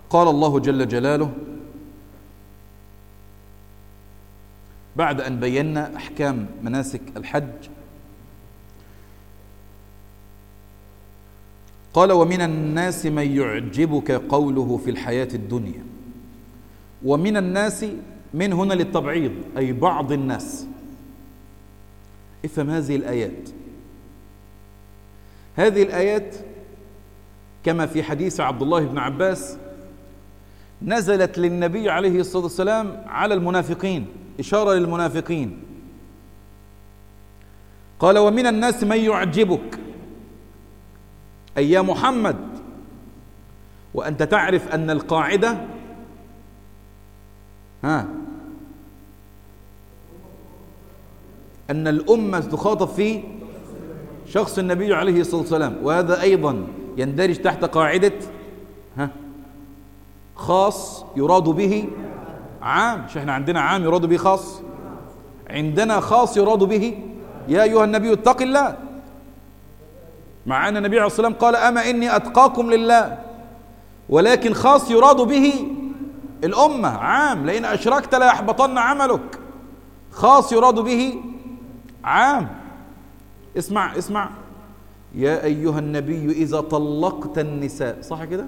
قال الله جل جلاله بعد أن بينا أحكام مناسك الحج قال ومن الناس من يعجبك قوله في الحياة الدنيا ومن الناس من هنا للتبعيض أي بعض الناس افهم هذه الآيات هذه الآيات كما في حديث عبد الله بن عباس نزلت للنبي عليه الصلاة والسلام على المنافقين إشارة للمنافقين قال ومن الناس من يعجبك أي يا محمد وأنت تعرف أن القاعدة ها أن الأمة تخاطب في شخص النبي عليه الصلاة والسلام وهذا أيضا يندرج تحت قاعدة ها خاص يراد به عام مش احنا عندنا عام يراد به خاص عندنا خاص يراد به يا أيها النبي اتق الله مع أن النبي عليه الصلاة والسلام قال أما إني أتقاكم لله ولكن خاص يراد به الأمة عام لئن أشركت لا يحبطن عملك خاص يراد به عام اسمع اسمع يا أيها النبي إذا طلقت النساء صح كده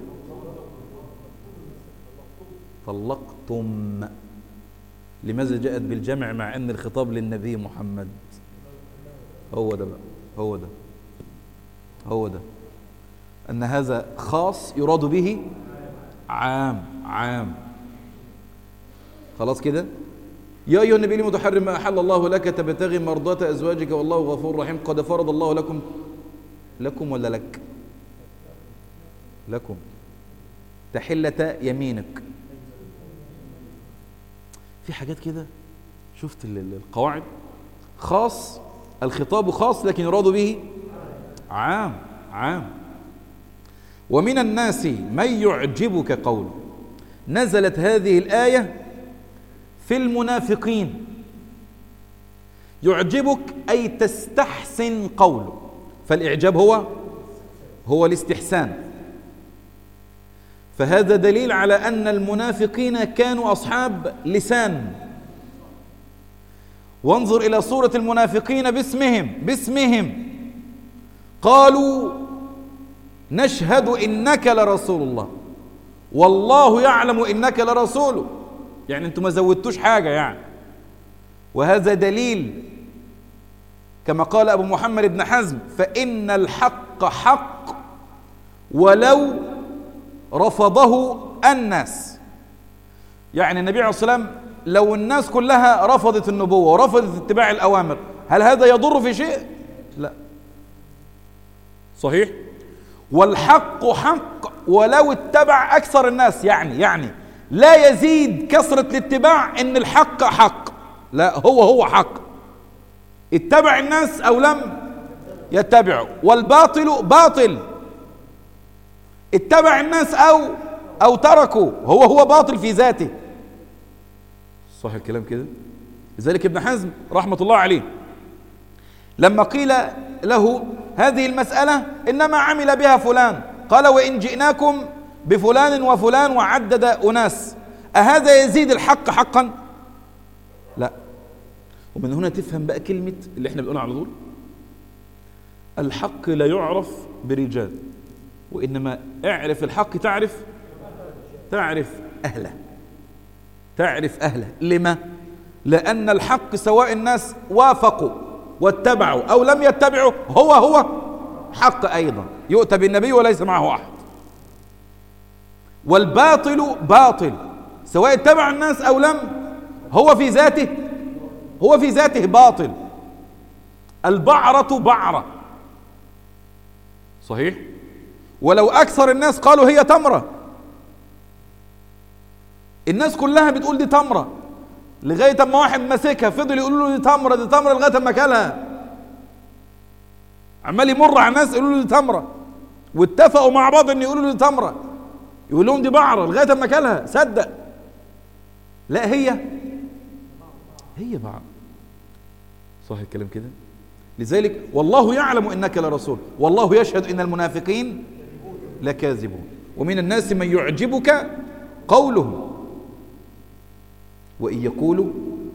طلقتم لماذا جاءت بالجمع مع أن الخطاب للنبي محمد هو ده بقى هو ده هو ده أن هذا خاص يراد به عام عام خلاص كده يا أيها النبي لم تحرم ما أحل الله لك تبتغي مرضات أزواجك والله غفور رحيم قد فرض الله لكم لكم ولا لك لكم تحلة يمينك في حاجات كده شفت القواعد خاص الخطاب خاص لكن يراد به عام عام ومن الناس من يعجبك قوله نزلت هذه الآية في المنافقين يعجبك أي تستحسن قوله فالإعجاب هو هو الاستحسان فهذا دليل على أن المنافقين كانوا أصحاب لسان وانظر إلى صورة المنافقين باسمهم باسمهم قالوا نشهد إنك لرسول الله والله يعلم إنك لرسوله يعني أنتم ما زودتوش حاجة يعني وهذا دليل كما قال أبو محمد بن حزم فإن الحق حق ولو رفضه الناس يعني النبي عليه الصلاة والسلام لو الناس كلها رفضت النبوة ورفضت اتباع الأوامر هل هذا يضر في شيء؟ لا صحيح؟ والحق حق ولو اتبع أكثر الناس يعني يعني لا يزيد كثرة الاتباع إن الحق حق لا هو هو حق اتبع الناس أو لم يتبعوا والباطل باطل اتبع الناس أو أو تركوا هو هو باطل في ذاته صح الكلام كده لذلك ابن حزم رحمة الله عليه لما قيل له هذه المسألة إنما عمل بها فلان قال وإن جئناكم بفلان وفلان وعدد أناس أهذا يزيد الحق حقا لا ومن هنا تفهم بقى كلمة اللي احنا بنقولها على طول الحق لا يعرف برجال وإنما اعرف الحق تعرف تعرف أهله تعرف أهله لما لأن الحق سواء الناس وافقوا واتبعوا أو لم يتبعوا هو هو حق أيضا يؤتى بالنبي وليس معه أحد والباطل باطل سواء اتبع الناس أو لم هو في ذاته هو في ذاته باطل البعرة بعرة صحيح ولو أكثر الناس قالوا هي تمرة الناس كلها بتقول دي تمرة لغاية اما واحد ماسكها فضل يقولوا له دي تمرة دي تمرة لغاية اما كلها عمال يمر على الناس يقولوا له دي تمرة واتفقوا مع بعض ان يقولوا له دي تمرة يقول لهم دي بعرة لغاية اما كلها صدق لا هي هي بعرة صح الكلام كده لذلك والله يعلم انك لرسول والله يشهد ان المنافقين لكاذبون ومن الناس من يعجبك قولهم وإن يقولوا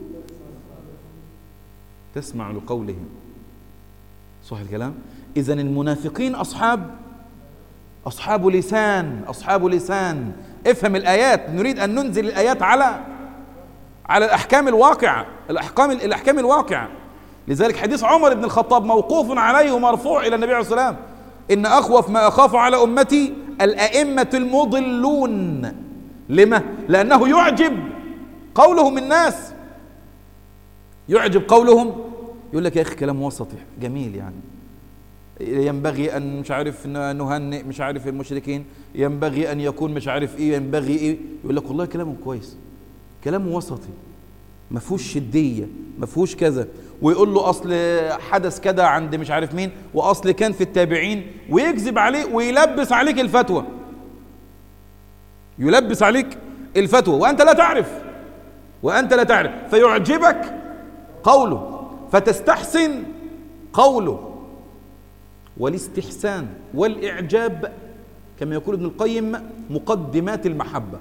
تسمع لقولهم صح الكلام إذا المنافقين أصحاب أصحاب لسان أصحاب لسان افهم الآيات نريد أن ننزل الآيات على على الأحكام الواقعة الأحكام الأحكام الواقعة لذلك حديث عمر بن الخطاب موقوف عليه ومرفوع إلى النبي عليه الصلاة والسلام إن أخوف ما أخاف على أمتي الأئمة المضلون لما؟ لأنه يعجب قولهم الناس يعجب قولهم يقول لك يا أخي كلام وسطي جميل يعني ينبغي أن مش عارف نهنئ مش عارف المشركين ينبغي أن يكون مش عارف إيه ينبغي إيه يقول لك والله كلامه كويس كلام وسطي ما فيهوش شدية ما فيهوش كذا ويقول له أصل حدث كذا عند مش عارف مين وأصل كان في التابعين ويكذب عليه ويلبس عليك الفتوى يلبس عليك الفتوى وأنت لا تعرف وأنت لا تعرف فيعجبك قوله فتستحسن قوله والاستحسان والإعجاب كما يقول ابن القيم مقدمات المحبة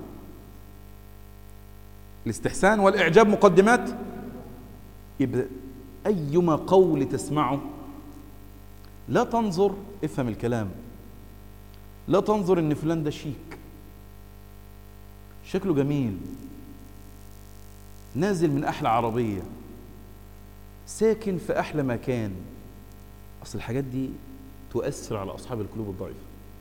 الاستحسان والإعجاب مقدمات يبقى أيما قول تسمعه لا تنظر افهم الكلام لا تنظر ان فلان ده شيك شكله جميل نازل من احلى عربيه ساكن في احلى مكان اصل الحاجات دي تؤثر على اصحاب القلوب الضعيفه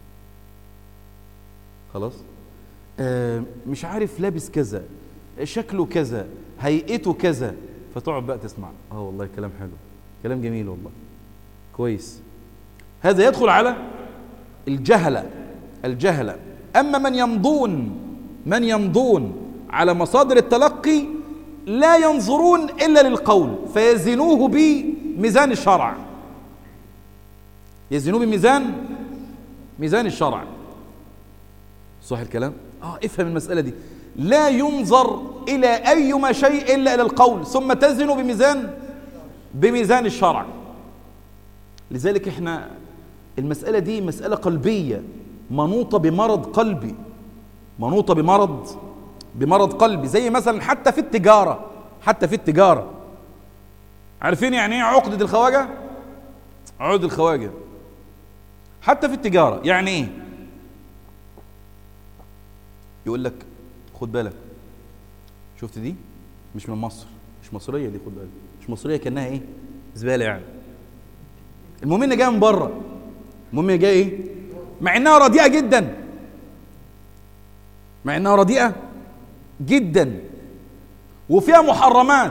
خلاص آه مش عارف لابس كذا شكله كذا هيئته كذا فتقعد بقى تسمع اه والله كلام حلو كلام جميل والله كويس هذا يدخل على الجهله الجهله اما من يمضون من يمضون على مصادر التلقي لا ينظرون الا للقول فيزنوه بميزان الشرع يزنوه بميزان ميزان الشرع صح الكلام اه افهم المساله دي لا ينظر إلى أيما شيء إلا إلى القول ثم تزن بميزان بميزان الشرع لذلك احنا المسألة دي مسألة قلبية منوطة بمرض قلبي منوطة بمرض بمرض قلبي زي مثلا حتى في التجارة حتى في التجارة عارفين يعني ايه عقدة الخواجة عقدة الخواجة حتى في التجارة يعني ايه يقول لك خد بالك شفت دي مش من مصر مش مصريه دي خد بالك مش مصريه كانها ايه زباله يعني المهم ان جايه من بره المهم ان جايه ايه مع انها رديئه جدا مع انها رديئه جدا وفيها محرمات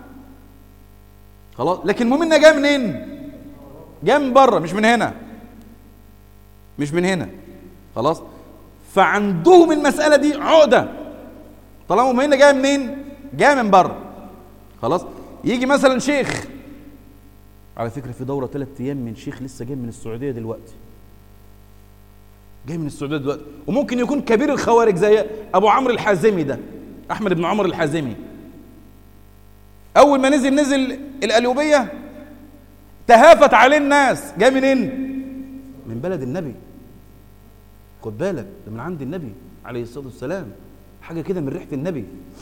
خلاص لكن المهم انها جايه منين جايه من بره مش من هنا مش من هنا خلاص فعندهم المساله دي عقده طالما المهنه جايه منين جايه من بره خلاص يجي مثلا شيخ على فكره في دوره ثلاث ايام من شيخ لسه جاي من السعوديه دلوقتي جاي من السعوديه دلوقتي وممكن يكون كبير الخوارج زي ابو عمرو الحازمي ده احمد بن عمر الحازمي اول ما نزل نزل القليوبيه تهافت عليه الناس جاي منين من بلد النبي خد بالك ده من عند النبي عليه الصلاه والسلام حاجه كده من ريحه النبي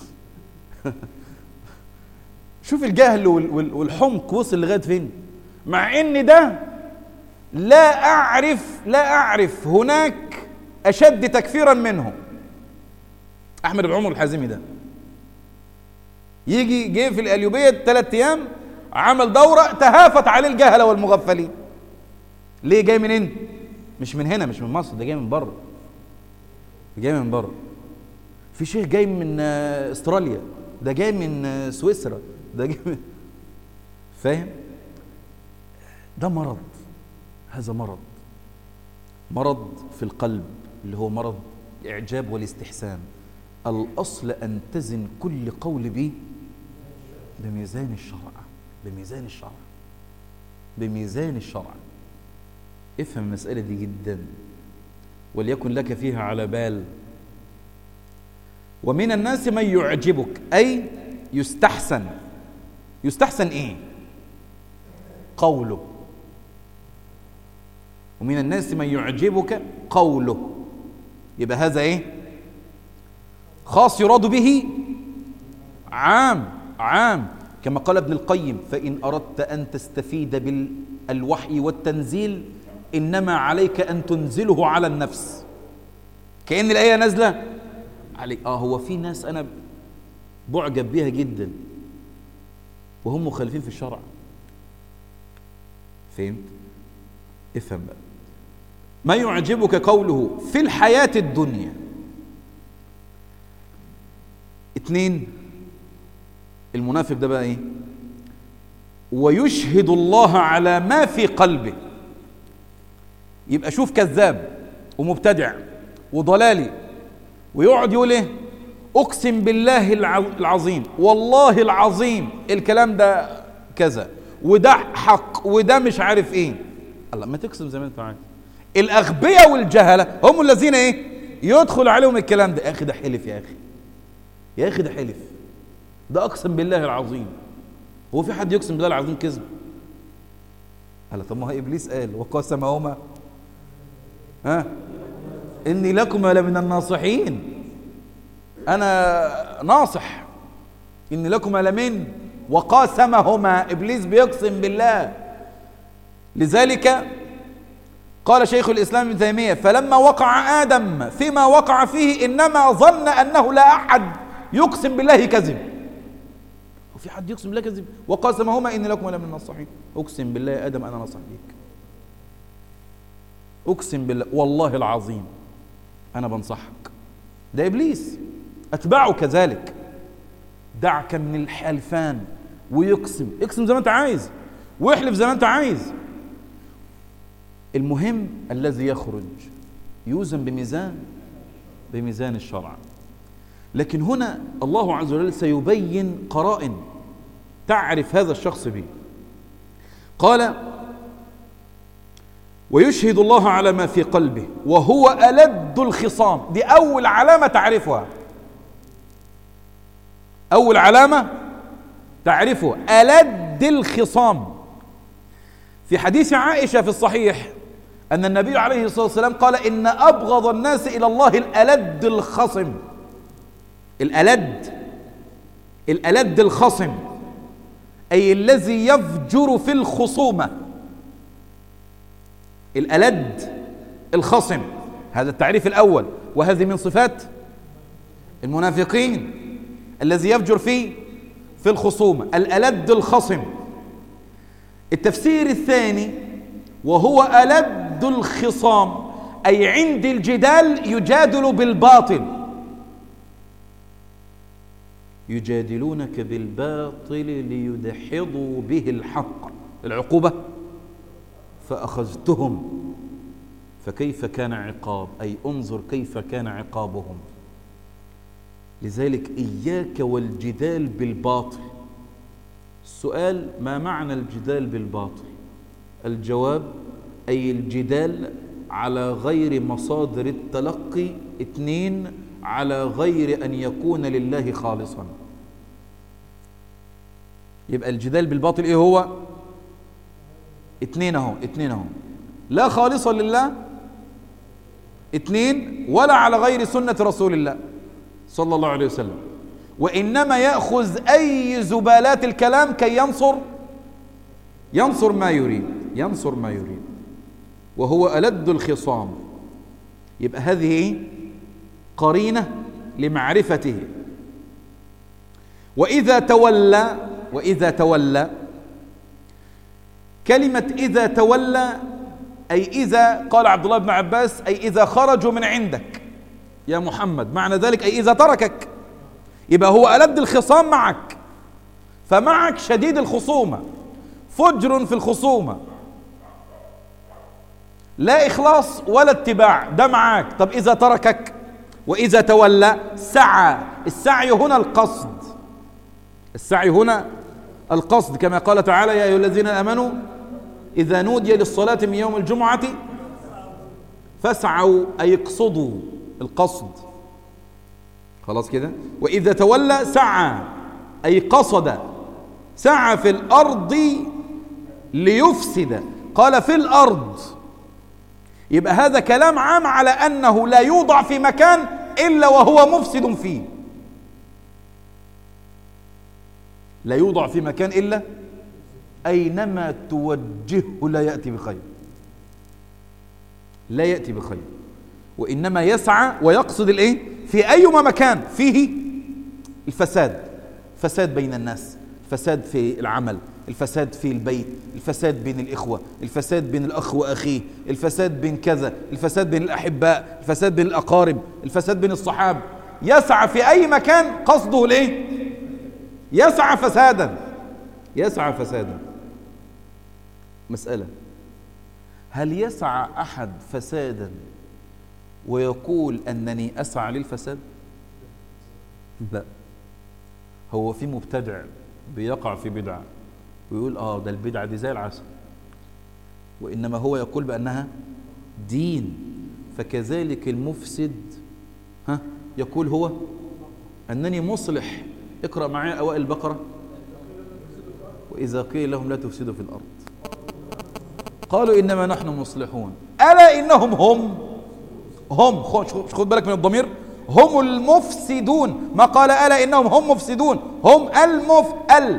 شوف الجهل والحمق وصل لغايه فين مع ان ده لا اعرف لا اعرف هناك اشد تكفيرا منه احمد بن عمر الحازمي ده يجي جه في الاليوبيه ثلاث ايام عمل دوره تهافت عليه الجهله والمغفلين ليه جاي منين مش من هنا مش من مصر ده جاي من بره جاي من بره في شيخ جاي من استراليا ده جاي من سويسرا ده جاي من فاهم ده مرض هذا مرض مرض في القلب اللي هو مرض الاعجاب والاستحسان الاصل ان تزن كل قول به بميزان الشرع بميزان الشرع بميزان الشرع افهم المساله دي جدا وليكن لك فيها على بال ومن الناس من يعجبك أي يستحسن يستحسن إيه قوله ومن الناس من يعجبك قوله يبقى هذا إيه خاص يراد به عام عام كما قال ابن القيم فإن أردت أن تستفيد بالوحي والتنزيل إنما عليك أن تنزله على النفس كأن الآية نازلة عليك آه هو في ناس أنا بعجب بها جدا وهم مخالفين في الشرع فهمت افهم بقى ما يعجبك قوله في الحياة الدنيا اتنين المنافق ده بقى ايه ويشهد الله على ما في قلبه يبقى شوف كذاب ومبتدع وضلالي ويقعد يقول ايه اقسم بالله العظيم والله العظيم الكلام ده كذا وده حق وده مش عارف ايه الله ما تقسم زي ما انت عايز الاغبياء والجهله هم الذين ايه يدخل عليهم الكلام ده يا اخي ده حلف يا اخي يا اخي ده حلف ده اقسم بالله العظيم هو في حد يقسم بالله العظيم كذب قال طب ما هو ابليس قال وقسمهما ها اني لكما لمن الناصحين انا ناصح اني لكما لمن وقاسمهما ابليس بيقسم بالله لذلك قال شيخ الاسلام ابن تيميه فلما وقع ادم فيما وقع فيه انما ظن انه لا احد يقسم بالله كذب وفي حد يقسم بالله كذب وقاسمهما اني لكم لمن الناصحين اقسم بالله يا ادم انا نصح بيك اقسم بالله والله العظيم انا بنصحك ده ابليس اتباعه كذلك دعك من الحلفان ويقسم اقسم زي ما انت عايز واحلف زي ما انت عايز المهم الذي يخرج يوزن بميزان بميزان الشرع لكن هنا الله عز وجل سيبين قرائن تعرف هذا الشخص به قال ويشهد الله على ما في قلبه وهو ألد الخصام دي أول علامة تعرفها أول علامة تعرفها ألد الخصام في حديث عائشة في الصحيح أن النبي عليه الصلاة والسلام قال إن أبغض الناس إلى الله الألد الخصم الألد الألد الخصم أي الذي يفجر في الخصومة الألد الخصم هذا التعريف الأول وهذه من صفات المنافقين الذي يفجر فيه في الخصومة الألد الخصم التفسير الثاني وهو ألد الخصام أي عند الجدال يجادل بالباطل يجادلونك بالباطل ليدحضوا به الحق العقوبة فأخذتهم فكيف كان عقاب أي انظر كيف كان عقابهم لذلك إياك والجدال بالباطل السؤال ما معنى الجدال بالباطل الجواب أي الجدال على غير مصادر التلقي اثنين على غير أن يكون لله خالصا يبقى الجدال بالباطل ايه هو اتنين اهو اتنين اهو لا خالصا لله اتنين ولا على غير سنة رسول الله صلى الله عليه وسلم وإنما يأخذ أي زبالات الكلام كي ينصر ينصر ما يريد ينصر ما يريد وهو ألد الخصام يبقى هذه قرينة لمعرفته وإذا تولى وإذا تولى كلمة إذا تولى أي إذا قال عبد الله بن عباس أي إذا خرجوا من عندك يا محمد معنى ذلك أي إذا تركك يبقى هو ألد الخصام معك فمعك شديد الخصومة فجر في الخصومة لا إخلاص ولا اتباع ده معاك طب إذا تركك وإذا تولى سعى السعي هنا القصد السعي هنا القصد كما قال تعالى يا أيها الذين آمنوا إذا نودي للصلاة من يوم الجمعة فاسعوا أي اقصدوا القصد خلاص كده وإذا تولى سعى أي قصد سعى في الأرض ليفسد قال في الأرض يبقى هذا كلام عام على أنه لا يوضع في مكان إلا وهو مفسد فيه لا يوضع في مكان إلا أينما توجهه لا يأتي بخير لا يأتي بخير وإنما يسعى ويقصد الإيه في أيما مكان فيه الفساد فساد بين الناس الفساد في العمل الفساد في البيت الفساد بين الإخوة الفساد بين الأخ وأخيه الفساد بين كذا الفساد بين الأحباء الفساد بين الأقارب الفساد بين الصحاب يسعى في أي مكان قصده ليه يسعى فسادا يسعى فسادا مسألة هل يسعى أحد فسادا ويقول أنني أسعى للفساد لا هو في مبتدع بيقع في بدعة ويقول آه ده البدعة دي زي العسل وإنما هو يقول بأنها دين فكذلك المفسد ها يقول هو أنني مصلح اقرأ معي أوائل البقرة وإذا قيل لهم لا تفسدوا في الأرض قالوا إنما نحن مصلحون ألا إنهم هم هم خد بالك من الضمير هم المفسدون ما قال ألا إنهم هم مفسدون هم المف ال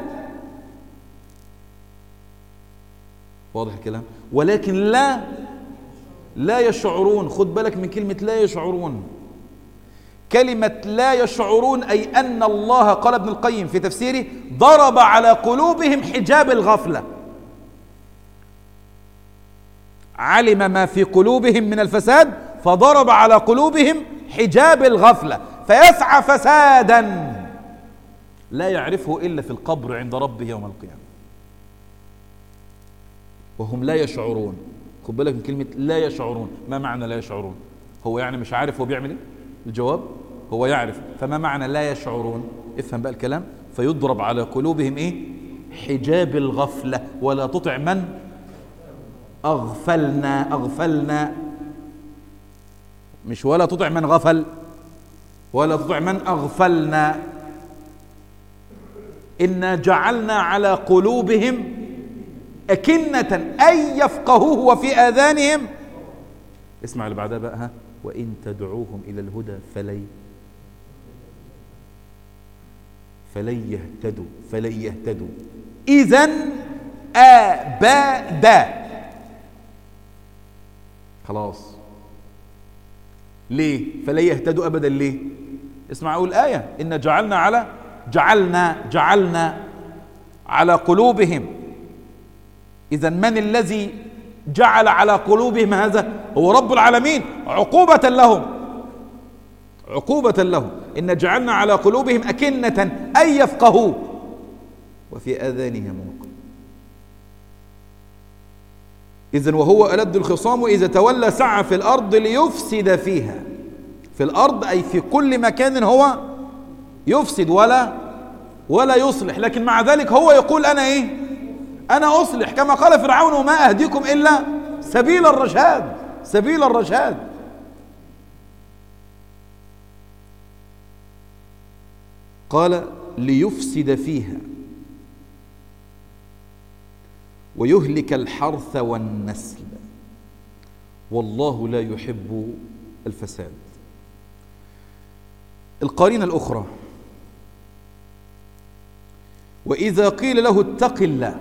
واضح الكلام ولكن لا لا يشعرون خد بالك من كلمة لا يشعرون كلمة لا يشعرون أي أن الله قال ابن القيم في تفسيره ضرب على قلوبهم حجاب الغفلة علم ما في قلوبهم من الفساد فضرب على قلوبهم حجاب الغفلة فيسعى فسادا لا يعرفه إلا في القبر عند ربه يوم القيامة وهم لا يشعرون خد بالك من كلمة لا يشعرون ما معنى لا يشعرون هو يعني مش عارف هو بيعمل ايه الجواب هو يعرف فما معنى لا يشعرون افهم بقى الكلام فيضرب على قلوبهم ايه حجاب الغفلة ولا تطع من أغفلنا أغفلنا مش ولا تطع من غفل ولا تطع من أغفلنا إنا جعلنا على قلوبهم أكنة أن يفقهوه وفي آذانهم اسمع اللي بعدها بقى ها وإن تدعوهم إلى الهدى فلن فلن يهتدوا فلن يهتدوا إذا أبدا خلاص ليه فلا يهتدوا ابدا ليه اسمع اقول ايه ان جعلنا على جعلنا جعلنا على قلوبهم اذا من الذي جعل على قلوبهم هذا هو رب العالمين عقوبة لهم عقوبة لهم إن جعلنا على قلوبهم أكنة أن يفقهوا وفي آذانهم وقر إذا وهو ألد الخصام إذا تولى سعى في الأرض ليفسد فيها في الأرض أي في كل مكان هو يفسد ولا ولا يصلح لكن مع ذلك هو يقول أنا إيه أنا أصلح كما قال فرعون وما أهديكم إلا سبيل الرشاد سبيل الرشاد قال ليفسد فيها ويهلك الحرث والنسل والله لا يحب الفساد القرينة الأخرى وإذا قيل له اتق الله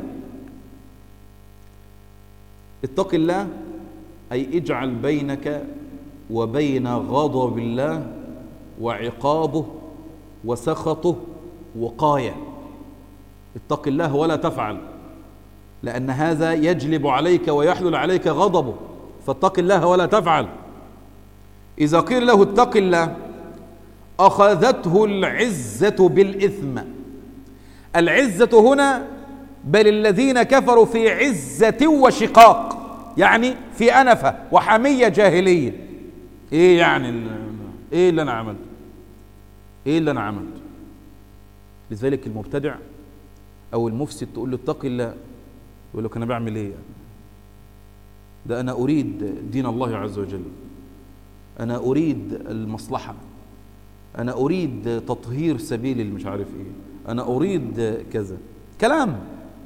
اتق الله أي اجعل بينك وبين غضب الله وعقابه وسخطه وقاية اتق الله ولا تفعل لأن هذا يجلب عليك ويحلل عليك غضبه فاتق الله ولا تفعل إذا قيل له اتق الله أخذته العزة بالإثم العزة هنا بل الذين كفروا في عزة وشقاق يعني في أنفة وحمية جاهلية إيه يعني إيه اللي أنا عملت إيه اللي أنا عملت لذلك المبتدع أو المفسد تقول له اتق الله يقول لك أنا بعمل إيه ده أنا أريد دين الله عز وجل أنا أريد المصلحة أنا أريد تطهير سبيل المش عارف إيه أنا أريد كذا كلام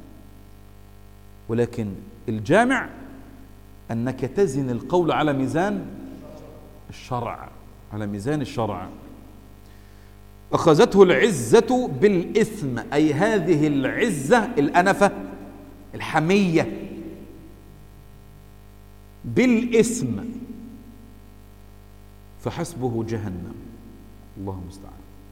ولكن الجامع أنك تزن القول على ميزان الشرع على ميزان الشرع أخذته العزة بالإثم أي هذه العزة الأنفة الحمية بالإثم فحسبه جهنم الله المستعان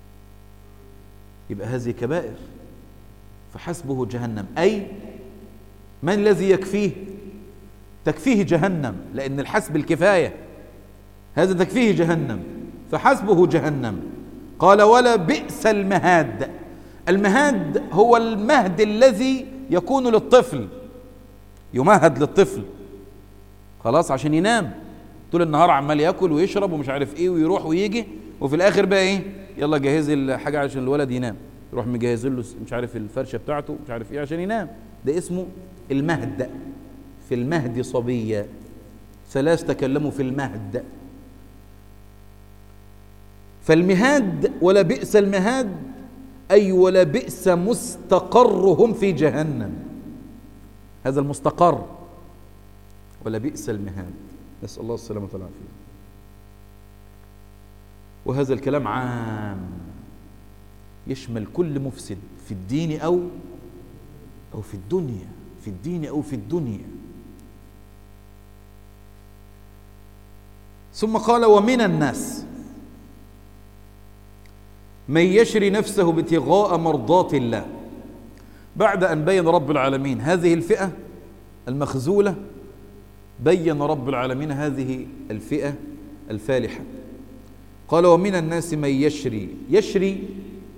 يبقى هذه كبائر فحسبه جهنم أي من الذي يكفيه تكفيه جهنم لأن الحسب الكفاية هذا تكفيه جهنم فحسبه جهنم قال ولا بئس المهاد المهاد هو المهد الذي يكون للطفل يمهد للطفل خلاص عشان ينام طول النهار عمال ياكل ويشرب ومش عارف ايه ويروح ويجي وفي الاخر بقى ايه يلا جهز الحاجه عشان الولد ينام يروح مجهز له مش عارف الفرشه بتاعته مش عارف ايه عشان ينام ده اسمه المهد في المهد صبيا ثلاث تكلموا في المهد فالمهاد ولا بئس المهاد أي ولا بئس مستقرهم في جهنم هذا المستقر ولا بئس المهاد نسأل الله السلامة والعافية وهذا الكلام عام يشمل كل مفسد في الدين أو أو في الدنيا في الدين أو في الدنيا ثم قال ومن الناس من يشري نفسه ابتغاء مرضات الله بعد أن بين رب العالمين هذه الفئة المخزولة بين رب العالمين هذه الفئة الفالحة قال ومن الناس من يشري يشري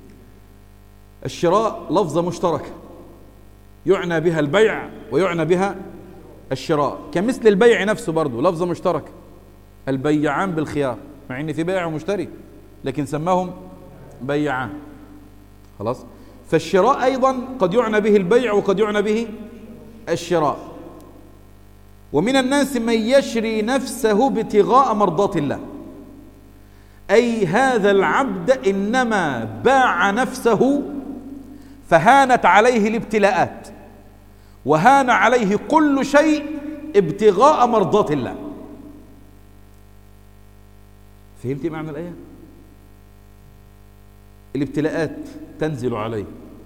الشراء لفظة مشتركة يعنى بها البيع ويعنى بها الشراء كمثل البيع نفسه برضه لفظة مشتركة البيعان بالخيار مع ان في بائع ومشتري لكن سماهم بيعان خلاص فالشراء ايضا قد يعنى به البيع وقد يعنى به الشراء ومن الناس من يشري نفسه ابتغاء مرضات الله اي هذا العبد انما باع نفسه فهانت عليه الابتلاءات وهان عليه كل شيء ابتغاء مرضات الله فهمت معنى الايه الابتلاءات تنزل عليه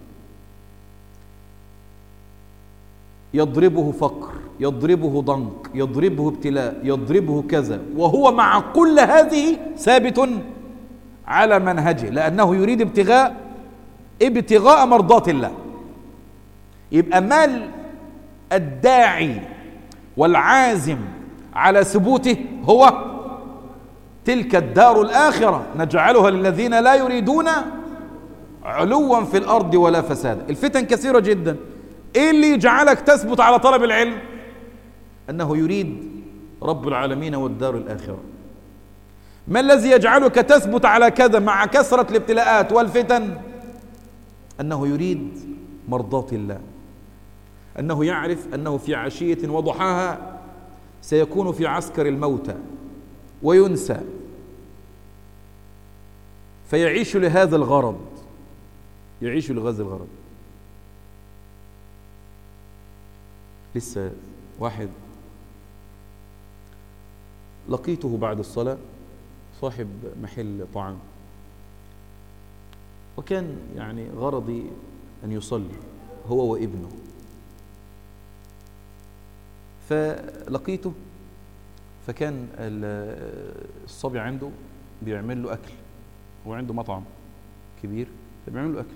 يضربه فقر يضربه ضنك يضربه ابتلاء يضربه كذا وهو مع كل هذه ثابت على منهجه لأنه يريد ابتغاء ابتغاء مرضات الله يبقى مال الداعي والعازم على ثبوته هو تلك الدار الآخرة نجعلها للذين لا يريدون علوا في الأرض ولا فسادا الفتن كثيرة جدا ايه اللي يجعلك تثبت على طلب العلم انه يريد رب العالمين والدار الاخره ما الذي يجعلك تثبت على كذا مع كثره الابتلاءات والفتن انه يريد مرضاه الله انه يعرف انه في عشيه وضحاها سيكون في عسكر الموتى وينسى فيعيش لهذا الغرض يعيش لهذا الغرض لسه واحد لقيته بعد الصلاة صاحب محل طعام وكان يعني غرضي أن يصلي هو وابنه فلقيته فكان الصبي عنده بيعمل له أكل هو عنده مطعم كبير فبيعمل له أكل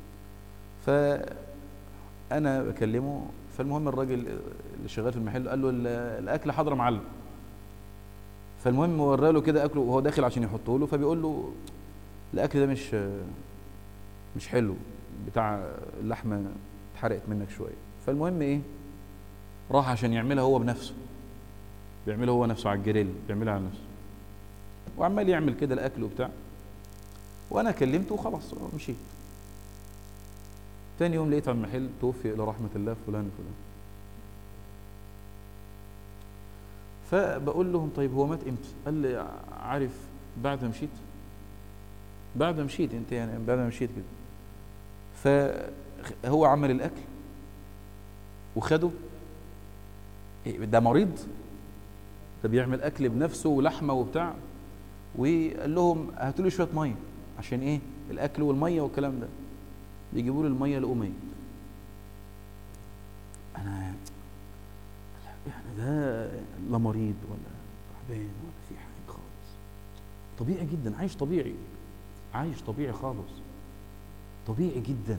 فأنا بكلمه فالمهم الراجل اللي شغال في المحل قال له الاكل حاضر يا معلم فالمهم ورى له كده اكله وهو داخل عشان يحطه له فبيقول له الاكل ده مش مش حلو بتاع اللحمه اتحرقت منك شويه فالمهم ايه راح عشان يعملها هو بنفسه بيعملها هو نفسه على الجريل بيعملها على نفسه وعمال يعمل كده الاكل وبتاع وانا كلمته وخلاص مشيت تاني يوم لقيت على المحل توفي الى رحمه الله فلان فلان فبقول لهم طيب هو مات امتى قال لي عارف بعد ما مشيت بعد ما مشيت انت يعني بعد ما مشيت كده فهو عمل الاكل وخده ده مريض ده بيعمل اكل بنفسه ولحمه وبتاع وقال لهم هاتوا لي شويه ميه عشان ايه الاكل والميه والكلام ده بيجيبوا لي الميه لقوا ميت انا يعني ده لا مريض ولا تعبان ولا في حاجه خالص طبيعي جدا عايش طبيعي عايش طبيعي خالص طبيعي جدا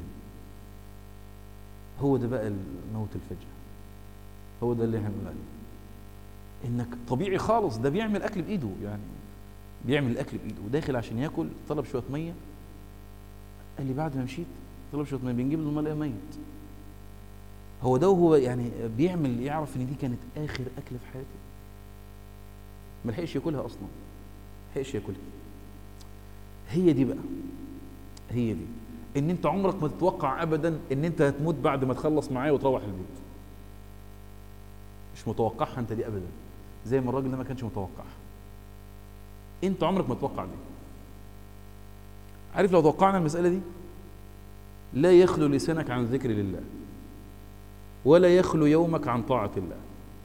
هو ده بقى الموت الفجأة هو ده اللي احنا بنقول عليه انك طبيعي خالص ده بيعمل اكل بايده يعني بيعمل الاكل بايده وداخل عشان ياكل طلب شويه ميه قال لي بعد ما مشيت طلب شويه ميه بنجيب له الميه ميت هو ده وهو يعني بيعمل يعرف ان دي كانت اخر اكل في حياته ما لحقش ياكلها اصلا ما لحقش ياكلها هي دي بقى هي دي ان انت عمرك ما تتوقع ابدا ان انت هتموت بعد ما تخلص معايا وتروح البيت مش متوقعها انت دي ابدا زي ما الراجل ده ما كانش متوقعها انت عمرك ما تتوقع دي عارف لو توقعنا المساله دي لا يخلو لسانك عن ذكر لله ولا يخلو يومك عن طاعه الله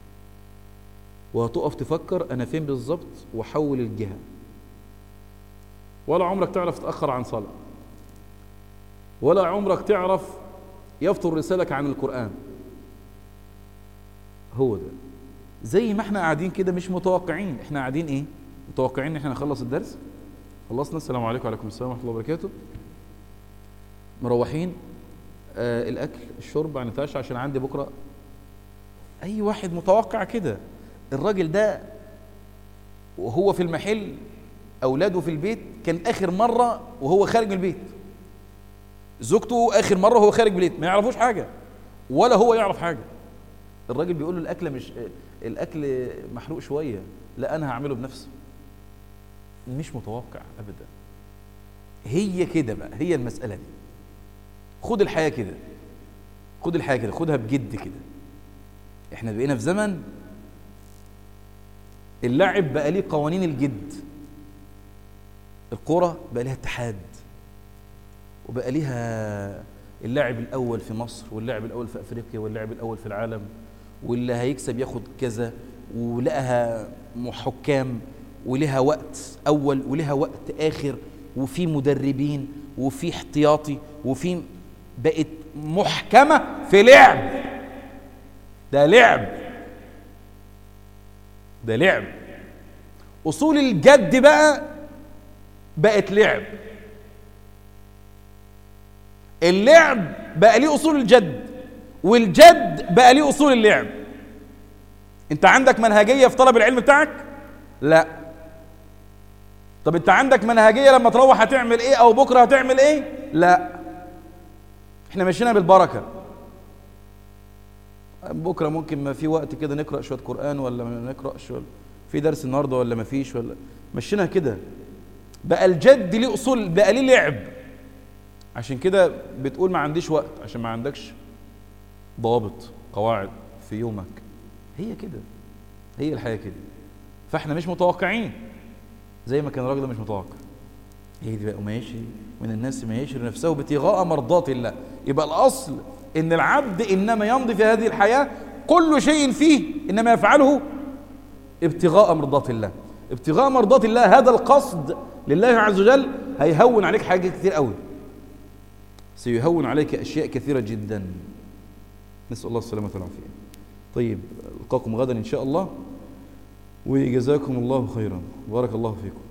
وهتقف تفكر انا فين بالظبط وحول الجهه ولا عمرك تعرف تاخر عن صلاه ولا عمرك تعرف يفطر رسالك عن القرآن هو ده زي ما احنا قاعدين كده مش متوقعين احنا قاعدين ايه متوقعين ان احنا نخلص الدرس خلصنا السلام عليكم وعليكم السلام ورحمه الله وبركاته مروحين آه الاكل الشرب هنتعشى عشان عندي بكره اي واحد متوقع كده الراجل ده وهو في المحل اولاده في البيت كان اخر مره وهو خارج من البيت زوجته اخر مره وهو خارج من البيت ما يعرفوش حاجه ولا هو يعرف حاجه الراجل بيقول له الاكل مش الاكل محروق شويه لا انا هعمله بنفسي مش متوقع ابدا هي كده بقى هي المساله دي خد الحياه كده خد الحياه كده خدها بجد كده احنا بقينا في زمن اللعب بقى ليه قوانين الجد الكرة بقى ليها اتحاد وبقى ليها اللاعب الاول في مصر واللاعب الاول في افريقيا واللاعب الاول في العالم واللي هيكسب ياخد كذا ولقاها حكام ولها وقت اول ولها وقت اخر وفي مدربين وفي احتياطي وفي بقت محكمه في لعب ده لعب ده لعب اصول الجد بقى بقت لعب اللعب بقى ليه اصول الجد والجد بقى ليه اصول اللعب انت عندك منهجيه في طلب العلم بتاعك لا طب انت عندك منهجيه لما تروح هتعمل ايه او بكره هتعمل ايه لا احنا ماشيين بالبركه بكره ممكن ما في وقت كده نقرا شويه قران ولا ما نقراش ولا في درس النهارده ولا ما فيش ولا مشينا كده بقى الجد ليه اصول بقى ليه لعب عشان كده بتقول ما عنديش وقت عشان ما عندكش ضوابط قواعد في يومك هي كده هي الحياه كده فاحنا مش متوقعين زي ما كان الراجل ده مش متوقع هي دي بقى ماشي من الناس ما يشري نفسه ابتغاء مرضات الله يبقى الاصل ان العبد انما يمضي في هذه الحياه كل شيء فيه انما يفعله ابتغاء مرضات الله ابتغاء مرضات الله هذا القصد لله عز وجل هيهون عليك حاجات كتير قوي سيهون عليك اشياء كثيره جدا نسال الله السلامه والعافيه طيب القاكم غدا ان شاء الله وجزاكم الله خيرا بارك الله فيكم